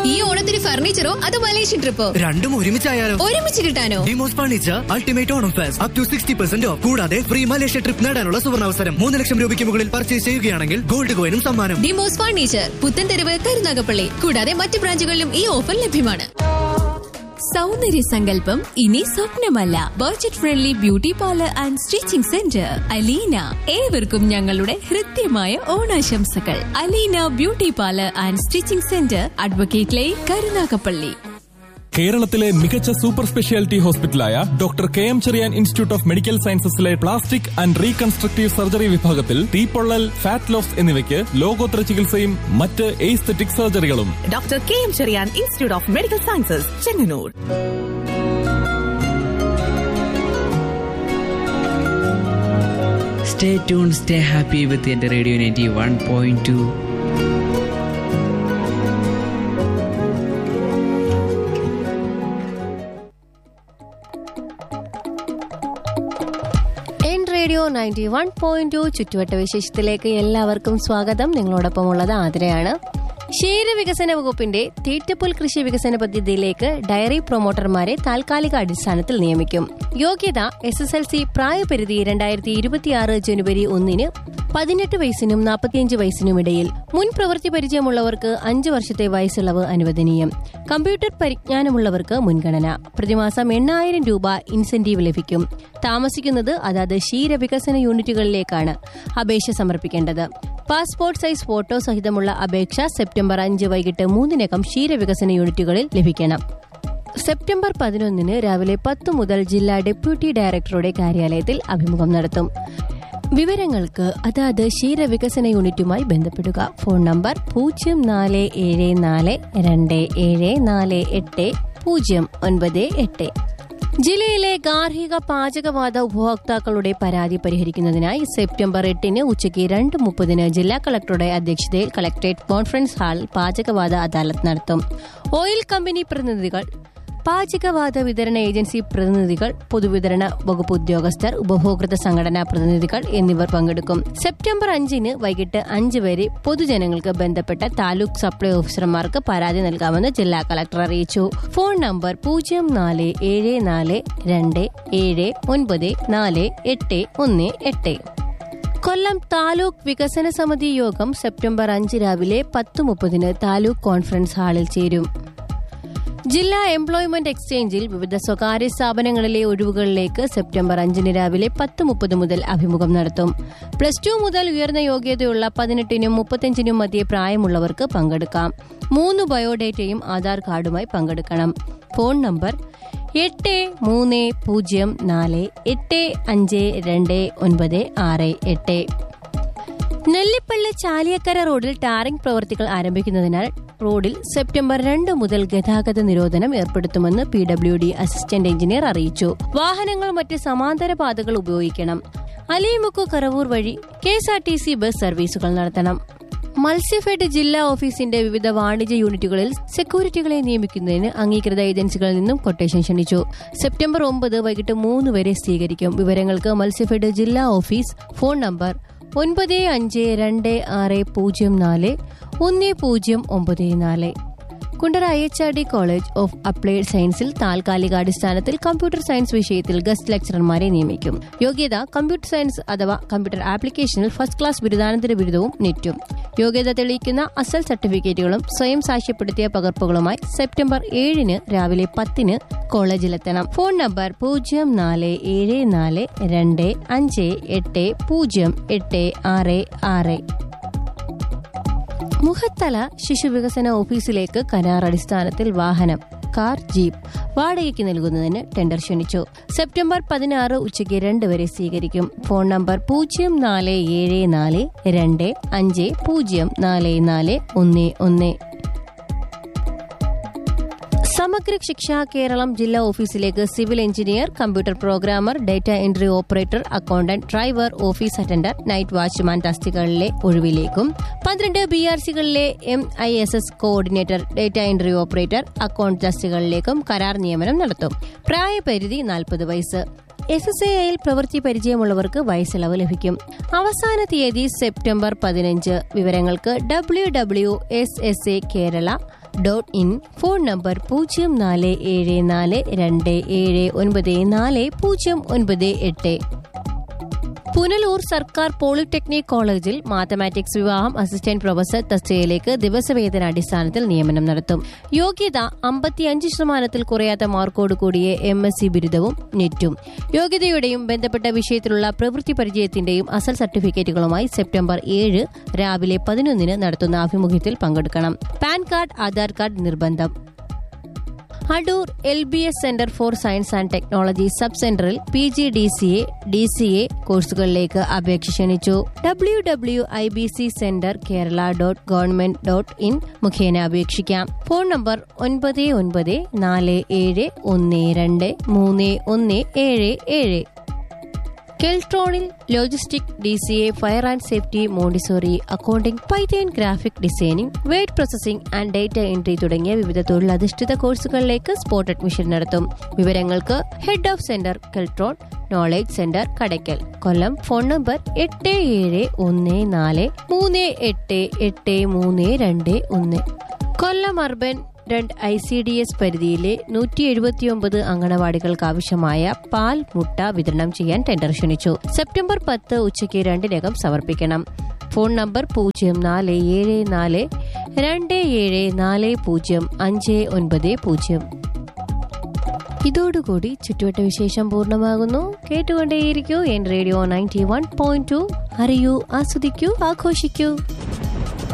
ഈ ഓണത്തിന് ഫർണിച്ചറോ അതോ മലേഷ്യൻ ട്രിപ്പോ രണ്ടും ഒരുമിച്ചായാലോ ഒരുമിച്ച് കിട്ടാനോ Demos furniture ultimate Onam fest up to sixty percent off കൂടാതെ ഫ്രീ മലേഷ്യ ട്രിപ്പ് നേടാനുള്ള സുവർണാവസരം മൂന്ന് ലക്ഷം രൂപയ്ക്ക് മുകളിൽ പർച്ചേസ് ചെയ്യുകയാണെങ്കിൽ ഗോൾഡ് കോയിനും സമ്മാനം ഡിമോസ് ഫർണിച്ചർ പുത്തൻതെരുവ് കരുനാഗപ്പള്ളി കൂടാതെ മറ്റ് ബ്രാഞ്ചുകളിലും ഈ ഓഫർ ലഭ്യമാണ് സൗന്ദര്യ സങ്കല്പം ഇനി സ്വപ്നമല്ല budget friendly beauty parlour and stitching centre Aleena ഏവർക്കും ഞങ്ങളുടെ ഹൃദ്യമായ ഓണാശംസകൾ Aleena beauty parlour and stitching centre advocate lane Karunagappally കേരളത്തിലെ മികച്ച സൂപ്പർ സ്പെഷ്യാലിറ്റി ഹോസ്പിറ്റലായ doctor K M Cherian institute of medical സയൻസസിലെ പ്ലാസ്റ്റിക് ആൻഡ് റീകൺസ്ട്രക്റ്റീവ് സർജറി വിഭാഗത്തിൽ തീപ്പൊള്ളൽ ഫാറ്റ് ലോസ് എന്നിവയ്ക്ക് ലോകോത്തര ചികിത്സയും മറ്റ് എയ്സ്തെറ്റിക് സർജറികളും doctor K M Cherian institute of medical sciences Chengannur Stay tuned, stay happy with the Radio 91.2. N radio ninety one point two ചുറ്റുവട്ട വിശേഷത്തിലേക്ക് എല്ലാവർക്കും സ്വാഗതം നിങ്ങളോടൊപ്പം ഉള്ളത് ആതിരയാണ് ക്ഷീരവികസന വകുപ്പിന്റെ തീറ്റപ്പുൽ കൃഷി വികസന പദ്ധതിയിലേക്ക് ഡയറി പ്രൊമോട്ടർമാരെ താൽക്കാലിക അടിസ്ഥാനത്തിൽ നിയമിക്കും യോഗ്യത എസ് എസ് എൽ സി പ്രായപരിധി രണ്ടായിരത്തി ഇരുപത്തിയാറ് ജനുവരി ഒന്നിന് പതിനെട്ട് വയസ്സിനും നാൽപ്പത്തിയഞ്ച് വയസ്സിനും ഇടയിൽ മുൻ പ്രവൃത്തി പരിചയമുള്ളവർക്ക് അഞ്ച് വർഷത്തെ വയസ്സിളവ് അനുവദനീയം കമ്പ്യൂട്ടർ പരിജ്ഞാനമുള്ളവർക്ക് മുൻഗണന പ്രതിമാസം എണ്ണായിരം രൂപ ഇൻസെന്റീവ് ലഭിക്കും താമസിക്കുന്നത് അതാത് ക്ഷീരവികസന യൂണിറ്റുകളിലേക്കാണ് അപേക്ഷ സമർപ്പിക്കേണ്ടത് പാസ്പോർട്ട് സൈസ് ഫോട്ടോ സഹിതമുള്ള അപേക്ഷ സെപ്റ്റംബർ അഞ്ച് വൈകിട്ട് മൂന്നിനകം ക്ഷീരവികസന യൂണിറ്റുകളിൽ ലഭിക്കണം സെപ്റ്റംബർ പതിനൊന്നിന് രാവിലെ പത്ത് മുതൽ ജില്ലാ ഡെപ്യൂട്ടി ഡയറക്ടറുടെ കാര്യാലയത്തിൽ അഭിമുഖം നടത്തും വിവരങ്ങൾക്ക് അതാത് ക്ഷീരവികസന യൂണിറ്റുമായി ബന്ധപ്പെടുക ഫോൺ നമ്പർ പൂജ്യം നാല് ഏഴ് നാല് രണ്ട് ഏഴ് നാല് എട്ട് പൂജ്യം ഒൻപത് എട്ട് ജില്ലയിലെ ഗാർഹിക പാചകവാത ഉപഭോക്താക്കളുടെ പരാതി പരിഹരിക്കുന്നതിനായി സെപ്റ്റംബർ എട്ടിന് ഉച്ചയ്ക്ക് രണ്ട് മുപ്പതിന് ജില്ലാ കളക്ടറുടെ അധ്യക്ഷതയിൽ കളക്ടറേറ്റ് കോൺഫറൻസ് ഹാളിൽ പാചകവാത അദാലത്ത് നടത്തും ഓയിൽ കമ്പനി പ്രതിനിധികൾ പാചകവാത വിതരണ ഏജൻസി പ്രതിനിധികൾ പൊതുവിതരണ വകുപ്പ് ഉദ്യോഗസ്ഥർ ഉപഭോക്തൃ സംഘടനാ പ്രതിനിധികൾ എന്നിവർ പങ്കെടുക്കും സെപ്റ്റംബർ അഞ്ചിന് വൈകിട്ട് അഞ്ച് വരെ പൊതുജനങ്ങൾക്ക് ബന്ധപ്പെട്ട താലൂക്ക് സപ്ലൈ ഓഫീസർമാർക്ക് പരാതി നൽകാമെന്ന് ജില്ലാ കളക്ടർ അറിയിച്ചു ഫോൺ നമ്പർ പൂജ്യം നാല് ഏഴ് നാല് രണ്ട് ഏഴ് ഒൻപത് നാല് എട്ട് ഒന്ന് എട്ട് കൊല്ലം താലൂക്ക് വികസന സമിതി യോഗം സെപ്റ്റംബർ അഞ്ച് രാവിലെ പത്ത് മുപ്പതിന് താലൂക്ക് കോൺഫറൻസ് ഹാളിൽ ചേരും ജില്ലാ എംപ്ലോയ്മെന്റ് എക്സ്ചേഞ്ചിൽ വിവിധ സ്വകാര്യ സ്ഥാപനങ്ങളിലെ ഒഴിവുകളിലേക്ക് സെപ്റ്റംബർ അഞ്ചിന് രാവിലെ പത്ത് മുപ്പത് മുതൽ അഭിമുഖം നടത്തും പ്ലസ് ടു മുതൽ ഉയർന്ന യോഗ്യതയുള്ള പതിനെട്ടിനും മുപ്പത്തിയഞ്ചിനും മധ്യേ പ്രായമുള്ളവർക്ക് പങ്കെടുക്കാം മൂന്ന് ബയോഡേറ്റയും ആധാർ കാർഡുമായി പങ്കെടുക്കണം ഫോൺ നമ്പർ എട്ട് മൂന്ന് പൂജ്യം നാല് എട്ട് അഞ്ച് രണ്ട് ഒൻപത് ആറ് എട്ട് നെല്ലിപ്പള്ളി ചാലിയക്കര റോഡിൽ ടാറിംഗ് പ്രവർത്തികൾ ആരംഭിക്കുന്നതിനാൽ റോഡിൽ സെപ്റ്റംബർ രണ്ട് മുതൽ ഗതാഗത നിരോധനം ഏർപ്പെടുത്തുമെന്ന് P W D assistant engineer അറിയിച്ചു വാഹനങ്ങൾ മറ്റ് സമാന്തര പാതകൾ ഉപയോഗിക്കണം അലിമുക്കു കറവൂർ വഴി K S R T C bus സർവീസുകൾ നടത്തണം മത്സ്യഫെഡ് ജില്ലാ ഓഫീസിന്റെ വിവിധ വാണിജ്യ യൂണിറ്റുകളിൽ സെക്യൂരിറ്റികളെ നിയമിക്കുന്നതിന് അംഗീകൃത ഏജൻസികളിൽ നിന്നും കൊട്ടേഷൻ ക്ഷണിച്ചു സെപ്റ്റംബർ ഒമ്പത് വൈകിട്ട് മൂന്ന് വരെ സ്വീകരിക്കും വിവരങ്ങൾക്ക് മത്സ്യഫെഡ് ജില്ലാ ഓഫീസ് ഫോൺ നമ്പർ ഒൻപത് അഞ്ച് രണ്ട് ആറ് പൂജ്യം നാല് ഒന്ന് പൂജ്യം ഒമ്പത് നാല് Kundara I H R D college of applied സയൻസിൽ താൽക്കാലികാടിസ്ഥാനത്തിൽ കമ്പ്യൂട്ടർ സയൻസ് വിഷയത്തിൽ ഗസ്റ്റ് ലെക്ചറർമാരെ നിയമിക്കും യോഗ്യത കമ്പ്യൂട്ടർ സയൻസ് അഥവാ കമ്പ്യൂട്ടർ ആപ്ലിക്കേഷനിൽ ഫസ്റ്റ് ക്ലാസ് ബിരുദാനന്തര ബിരുദവും നെറ്റും യോഗ്യത തെളിയിക്കുന്ന അസൽ സർട്ടിഫിക്കറ്റുകളും സ്വയം സാക്ഷ്യപ്പെടുത്തിയ പകർപ്പുകളുമായി സെപ്റ്റംബർ ഏഴിന് രാവിലെ പത്തിന് കോളേജിലെത്തണം ഫോൺ നമ്പർ പൂജ്യം നാല് ഏഴ് നാല് രണ്ട് അഞ്ച് എട്ട് പൂജ്യം എട്ട് ആറ് ആറ് മുഖത്തല ശിശുവികസന ഓഫീസിലേക്ക് കരാർ അടിസ്ഥാനത്തിൽ വാഹനം കാർ ജീപ്പ് വാടകയ്ക്ക് നൽകുന്നതിന് ടെൻഡർ ക്ഷണിച്ചു സെപ്റ്റംബർ പതിനാറ് ഉച്ചയ്ക്ക് രണ്ട് വരെ സ്വീകരിക്കും ഫോൺ നമ്പർ പൂജ്യം നാല് ഏഴ് നാല് രണ്ട് അഞ്ച് പൂജ്യം നാല് നാല് ഒന്ന് ഒന്ന് സമഗ്ര ശിക്ഷ കേരളം ജില്ലാ ഓഫീസിലേക്ക് civil engineer computer programmer data entry operator accountant driver office attender night watchman തസ്തികകളിലെ ഒഴിവിലേക്കും പന്ത്രണ്ട് ബി ആർ സികളിലെ M I S S coordinator data entry operator account തസ്തികകളിലേക്കും കരാർ നിയമനം നടത്തും പ്രായപരിധി നാൽപ്പത് വയസ്സ് എസ് എസ് എയിൽ പ്രവൃത്തി പരിചയമുള്ളവർക്ക് വയസ്സിളവ് ലഭിക്കും അവസാന തീയതി സെപ്റ്റംബർ പതിനഞ്ച് വിവരങ്ങൾക്ക് W W S S A Kerala dot in phone number പൂജ്യം നാല് ഏഴ് നാല് രണ്ട് ഏഴ് ഒൻപത് നാല് പൂജ്യം ഒൻപത് എട്ട് പുനലൂർ സർക്കാർ പോളിടെക്നിക് കോളേജിൽ മാത്തമാറ്റിക്സ് വിവാഹം അസിസ്റ്റന്റ് പ്രൊഫസർ തസ്തികയിലേക്ക് ദിവസവേതന അടിസ്ഥാനത്തിൽ നിയമനം നടത്തും യോഗ്യത അമ്പത്തിയഞ്ച് ശതമാനത്തിൽ കുറയാത്ത മാർക്കോട് കൂടിയ എം എസ് സി ബിരുദവും നെറ്റും യോഗ്യതയുടെയും ബന്ധപ്പെട്ട വിഷയത്തിലുള്ള പ്രവൃത്തി പരിചയത്തിന്റെയും അസൽ സർട്ടിഫിക്കറ്റുകളുമായി സെപ്റ്റംബർ ഏഴ് രാവിലെ പതിനൊന്നിന് നടത്തുന്ന അഭിമുഖത്തിൽ പങ്കെടുക്കണം പാൻ കാർഡ് ആധാർ കാർഡ് നിർബന്ധം Adoor L B S centre for science and technology sub സെന്ററിൽ P G D C A D C A കോഴ്സുകളിലേക്ക് അപേക്ഷ ക്ഷണിച്ചു W W I B C centre Kerala dot government dot in മുഖേന അപേക്ഷിക്കാം ഫോൺ നമ്പർ ഒൻപത് ഒൻപത് നാല് ഏഴ് ഒന്ന് രണ്ട് മൂന്ന് ഒന്ന് ഏഴ് ഏഴ് കെൽട്രോണിൽ logistic D C A fire and safety Montessori accounting python graphic designing word processing and data entry തുടങ്ങിയ വിവിധ തൊഴിലധിഷ്ഠിത കോഴ്സുകളിലേക്ക് സ്പോട്ട് അഡ്മിഷൻ നടത്തും വിവരങ്ങൾക്ക് head of centre Keltron knowledge centre Kadakkal Kollam phone number എട്ട് ഏഴ് ഒന്ന് നാല് മൂന്ന് എട്ട് എട്ട് മൂന്ന് രണ്ട് ഒന്ന് കൊല്ലം അർബൻ രണ്ട് ഐ സി ഡി എസ് പരിധിയിലെ നൂറ്റി എഴുപത്തിയൊമ്പത് അങ്കണവാടികൾക്ക് ആവശ്യമായ പാൽ മുട്ട വിതരണം ചെയ്യാൻ ടെൻഡർ ക്ഷണിച്ചു സെപ്റ്റംബർ പത്ത് ഉച്ചയ്ക്ക് രണ്ടിനകം സമർപ്പിക്കണം ഫോൺ നമ്പർ പൂജ്യം നാല് ഏഴ് നാല് രണ്ട് ഏഴ് നാല് പൂജ്യം അഞ്ച് ഒൻപത് പൂജ്യം ഇതോടുകൂടി ചുറ്റുവട്ട വിശേഷം പൂർണ്ണമാകുന്നു കേട്ടുകൊണ്ടേയിരിക്കൂ എൻ radio ninety one point two അറിയൂ ആസ്വദിക്കൂ ആഘോഷിക്കൂ